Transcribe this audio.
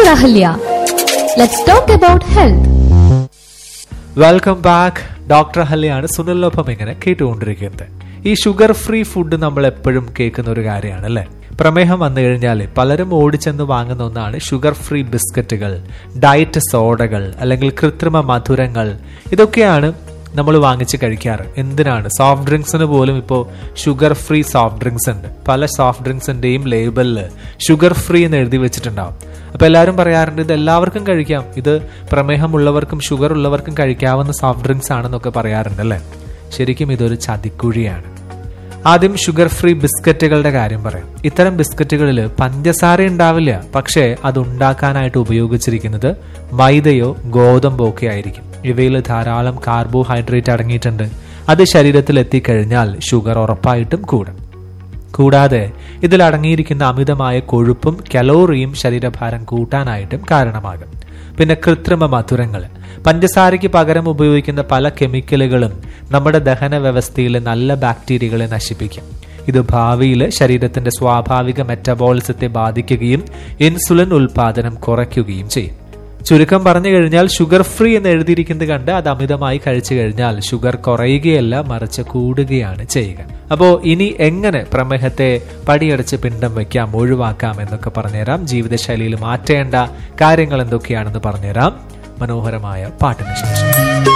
Dr. Ahalya. Let's talk about health. Welcome back doctor ഹല്ലിയാണ് സുനിലിനൊപ്പം ഇങ്ങനെ കേട്ടുകൊണ്ടിരിക്കുന്നത് ഈ ഷുഗർ ഫ്രീ ഫുഡ് നമ്മൾ എപ്പോഴും കേൾക്കുന്ന ഒരു കാര്യമാണ് അല്ലേ പ്രമേഹം വന്നു കഴിഞ്ഞാൽ പലരും ഓടിച്ചെന്ന് വാങ്ങുന്ന ഒന്നാണ് ഷുഗർ ഫ്രീ ബിസ്ക്കറ്റുകൾ ഡയറ്റ് സോഡകൾ അല്ലെങ്കിൽ കൃത്രിമ മധുരങ്ങൾ ഇതൊക്കെയാണ് നമ്മൾ വാങ്ങിച്ച് കഴിക്കാറ് എന്തിനാണ് സോഫ്റ്റ് ഡ്രിങ്ക്സിന് പോലും ഇപ്പോൾ ഷുഗർ ഫ്രീ സോഫ്റ്റ് ഡ്രിങ്ക്സ് ഉണ്ട് പല സോഫ്റ്റ് ഡ്രിങ്ക്സിന്റെയും ലേബലിൽ ഷുഗർ ഫ്രീ എന്ന് എഴുതി വെച്ചിട്ടുണ്ടാവും അപ്പൊ എല്ലാവരും പറയാറുണ്ട് ഇത് എല്ലാവർക്കും കഴിക്കാം ഇത് പ്രമേഹമുള്ളവർക്കും ഷുഗർ ഉള്ളവർക്കും കഴിക്കാവുന്ന സോഫ്റ്റ് ഡ്രിങ്ക്സ് ആണെന്നൊക്കെ പറയാറുണ്ട് അല്ലേ ശരിക്കും ഇതൊരു ചതിക്കുഴിയാണ് ആദ്യം ഷുഗർ ഫ്രീ ബിസ്ക്കറ്റുകളുടെ കാര്യം പറയാം ഇത്തരം ബിസ്ക്കറ്റുകളിൽ പഞ്ചസാര ഉണ്ടാവില്ല പക്ഷേ അത് ഉണ്ടാക്കാനായിട്ട് ഉപയോഗിച്ചിരിക്കുന്നത് മൈദയോ ഗോതമ്പോ ഒക്കെ ആയിരിക്കും ഇവയിൽ ധാരാളം കാർബോഹൈഡ്രേറ്റ് അടങ്ങിയിട്ടുണ്ട് അത് ശരീരത്തിൽ എത്തിക്കഴിഞ്ഞാൽ ഷുഗർ ഉറപ്പായിട്ടും കൂടും കൂടാതെ ഇതിൽ അടങ്ങിയിരിക്കുന്ന അമിതമായ കൊഴുപ്പും കലോറിയും ശരീരഭാരം കൂട്ടാനായിട്ടും കാരണമാകും പിന്നെ കൃത്രിമ മധുരങ്ങൾ പഞ്ചസാരയ്ക്ക് പകരം ഉപയോഗിക്കുന്ന പല കെമിക്കലുകളും നമ്മുടെ ദഹന വ്യവസ്ഥയിലെ നല്ല ബാക്ടീരിയകളെ നശിപ്പിക്കും ഇത് ഭാവിയിൽ ശരീരത്തിന്റെ സ്വാഭാവിക മെറ്റബോളിസത്തെ ബാധിക്കുകയും ഇൻസുലിൻ ഉൽപാദനം കുറയ്ക്കുകയും ചെയ്യും ചുരുക്കം പറഞ്ഞു കഴിഞ്ഞാൽ ഷുഗർ ഫ്രീ എന്ന് എഴുതിയിരിക്കുന്നത് കണ്ട് അത് അമിതമായി കഴിച്ചു കഴിഞ്ഞാൽ ഷുഗർ കുറയുകയല്ല മറിച്ച് കൂടുകയാണ് ചെയ്യുക അപ്പോൾ ഇനി എങ്ങനെ പ്രമേഹത്തെ പടിയടച്ച് പിണ്ടം വെക്കാം ഒഴിവാക്കാം എന്നൊക്കെ പറഞ്ഞുതരാം ജീവിതശൈലിയിൽ മാറ്റേണ്ട കാര്യങ്ങൾ എന്തൊക്കെയാണെന്ന് പറഞ്ഞുതരാം മനോഹരമായ പാട്ടിന് ശേഷം